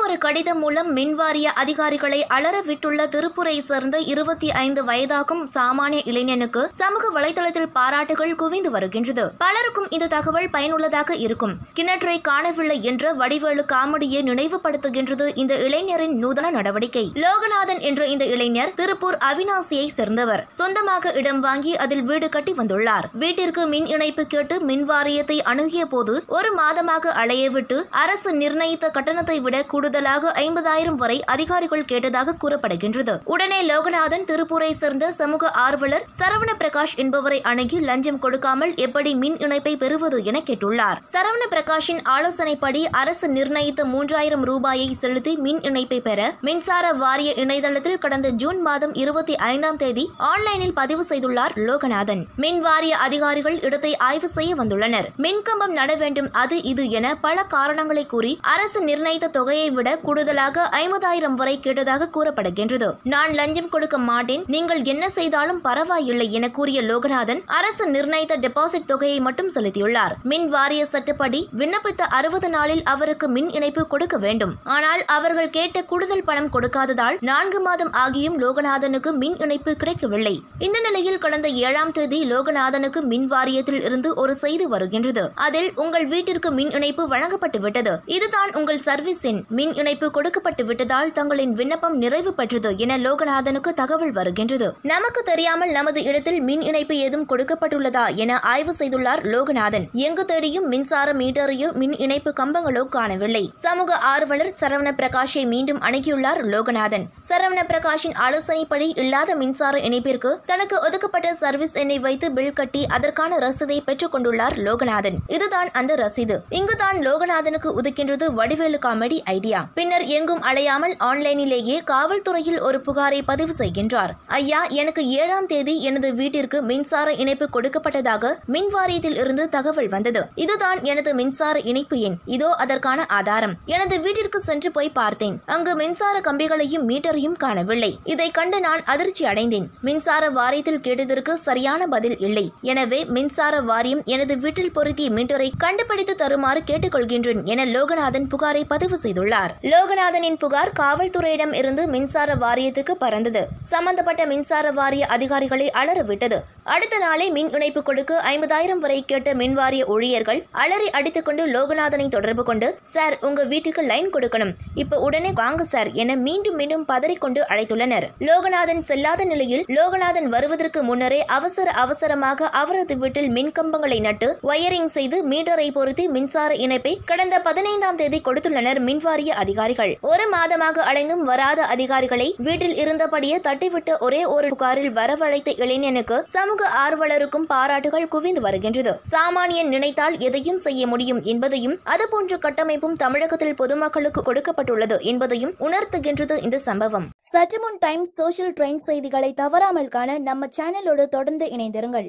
ஒரு கடிதம் மூலம் மின்வாரிய அதிகாரிகளை அலற விட்டுள்ள திருப்பூரை சேர்ந்த இருபத்தி ஐந்து வயதாகும் சாமானிய இளைஞனுக்கு சமூக வலைதளத்தில் பாராட்டுகள் குவிந்து வருகின்றது பலருக்கும் இந்த தகவல் பயனுள்ளதாக இருக்கும் கிணற்றை காணவில்லை என்ற வடிவேலு காமெடியை நினைவுபடுத்துகின்றது இந்த இளைஞரின் நூதன நடவடிக்கை லோகநாதன் என்ற இந்த இளைஞர் திருப்பூர் அவினாசியை சேர்ந்தவர் சொந்தமாக இடம் வாங்கி அதில் வீடு கட்டி வந்துள்ளார் வீட்டிற்கு மின் இணைப்பு கேட்டு மின் வாரியத்தை அணுகிய போது ஒரு மாதமாக அலைய விட்டு அரசு நிர்ணயித்த கட்டணத்தை விட கூடுதலாக ஐம்பதாயிரம் வரை அதிகாரிகள் கேட்டதாக கூறப்படுகின்றது உடனே லோகநாதன் திருப்பூரை சேர்ந்த சமூக ஆர்வலர் சரவண பிரகாஷ் என்பவரை அணுகி லஞ்சம் கொடுக்காமல் எப்படி மின் இணைப்பை பெறுவது என கேட்டுள்ளார் சரவண பிரகாஷின் ஆலோசனைப்படி அரசு நிர்ணயித்த மூன்றாயிரம் ரூபாயை செலுத்தி மின் இணைப்பை பெற மின்சார வாரிய இணையதளத்தில் கடந்த ஜூன் மாதம் இருபத்தி ஐந்தாம் தேதி ஆன்லைனில் பதிவு செய்துள்ளார் லோகநாதன் மின் வாரிய அதிகாரிகள் இடத்தை ஆய்வு செய்ய வந்துள்ளனர் மின்கம்பம் நட வேண்டும் அது இது என பல காரணங்களை கூறி அரசு நிர்ணயித்த தொகையை விட கூடுதலாக ஐம்பதாயிரம் வரை கேட்டதாக கூறப்படுகின்றது நான் லஞ்சம் கொடுக்க மாட்டேன் நீங்கள் என்ன செய்தாலும் பரவாயில்லை என கூறிய லோகநாதன் அரசு நிர்ணயித்த டெபாசிட் தொகையை மட்டும் செலுத்தியுள்ளார் மின் வாரிய சட்டப்படி விண்ணப்பித்த அறுபது நாளில் அவருக்கு மின் இணைப்பு கொடுக்க வேண்டும் ஆனால் அவர்கள் கேட்ட கூடுதல் பணம் கொடுக்காததால் நான்கு மாதம் ஆகியும் லோகநாதனுக்கு மின் இணைப்பு கிடைக்கவில்லை இந்த நிலையில் கடந்த ஏழாம் தேதி லோகநாதனுக்கு மின் வாரியத்தில் இருந்து ஒரு செய்தி வருகின்றது அதில் உங்கள் வீட்டிற்கு மின் இணைப்பு வழங்கப்பட்டு விட்டது இதுதான் உங்கள் சர்வீஸ் எண் மின் இணைப்பு கொடுக்கப்பட்டு விட்டதால் தங்களின் விண்ணப்பம் நிறைவு பெற்றது என லோகநாதனுக்கு தகவல் வருகின்றது நமக்கு தெரியாமல் நமது இடத்தில் மின் இணைப்பு ஏதும் கொடுக்கப்பட்டுள்ளதா என ஆய்வு செய்துள்ளார் லோகநாதன் எங்கு தேடியும் மின்சார மீட்டரையோ மின் இணைப்பு கம்பங்களோ காணவில்லை சமூக ஆர்வலர் சரவண பிரகாஷை மீண்டும் அணுகியுள்ளார் லோகநாதன் சரவண பிரகாஷின் ஆலோசனைப்படி இல்லாத மின்சார இணைப்பிற்கு தனக்கு ஒதுக்கப்பட்ட சர்வீஸ் எண்ணை வைத்து பில் கட்டி அதற்கான ரசீதை பெற்றுக் கொண்டுள்ளார் லோகநாதன் இதுதான் அந்த ரசீது இங்குதான் லோகநாதனுக்கு உதிக்கின்றது வடிவேலு காமெடி ஐடியா பின்னர் எங்கும் அலையாமல் ஆன்லைனிலேயே காவல்துறையில் ஒரு புகாரை பதிவு செய்கின்றார் ஐயா எனக்கு ஏழாம் தேதி எனது வீட்டிற்கு மின்சார இணைப்பு கொடுக்கப்பட்டதாக மின் வாரியத்தில் இருந்து தகவல் வந்தது இதுதான் எனது மின்சார இணைப்பு எண் இதோ அதற்கான ஆதாரம் எனது வீட்டிற்கு சென்று போய் பார்த்தேன் அங்கு மின்சார கம்பிகளையும் மீட்டரையும் காணவில்லை இதை கண்டு நான் அதிர்ச்சி அடைந்தேன் மின்சார வாரியத்தில் கேட்டதற்கு சரியான பதில் இல்லை எனவே மின்சார வாரியம் எனது வீட்டில் பொருத்திய மீட்டரை கண்டுபிடித்து தருமாறு கேட்டுக்கொள்கின்றேன் என லோகநாதன் புகாரை பதிவு செய்துள்ளார் லோகநாதனின் புகார் காவல்துறையிடம் இருந்து மின்சார வாரியத்துக்கு பறந்தது சம்பந்தப்பட்ட மின்சார வாரிய அதிகாரிகளை அலறவிட்டது அடுத்த நாளே மின் இணைப்பு கொடுக்க ஐம்பதாயிரம் வரை கேட்ட மின் வாரிய ஊழியர்கள் அலறி அடித்துக்கொண்டு லோகநாதனை தொடர்பு கொண்டு சார் உங்க வீட்டுக்கு லைன் கொடுக்கணும் இப்ப உடனே வாங்க சார் என மீண்டும் மீண்டும் பதறிக்கொண்டு அழைத்துள்ளனர் லோகநாதன் செல்லாத நிலையில் லோகநாதன் வருவதற்கு முன்னரே அவசர அவசரமாக அவரது வீட்டில் மின் கம்பங்களை நட்டு வயரிங் செய்து மீட்டரை பொருத்தி மின்சார இணைப்பை கடந்த பதினைந்தாம் தேதி கொடுத்துள்ளனர் மின்வாரிய அதிகாரிகள் ஒரு மாதமாக அலைந்தும் வராத அதிகாரிகளை வீட்டில் இருந்தபடியே தட்டிவிட்ட ஒரே ஒரு புகாரில் வரவழைத்த இளைஞனுக்கு சமூக ஆர்வலருக்கும் பாராட்டுகள் குவிந்து வருகின்றது சாமானியன் நினைத்தால் எதையும் செய்ய முடியும் என்பதையும் அதுபோன்ற கட்டமைப்பும் தமிழகத்தில் பொதுமக்களுக்கு கொடுக்கப்பட்டுள்ளது என்பதையும் உணர்த்துகின்றது இந்த சம்பவம் சற்றுமுன் டைம்ஸ் சோஷியல் ட்ரெண்ட் செய்திகளை தவறாமல் காண நம்ம சேனலோடு தொடர்ந்து இணைந்திருங்கள்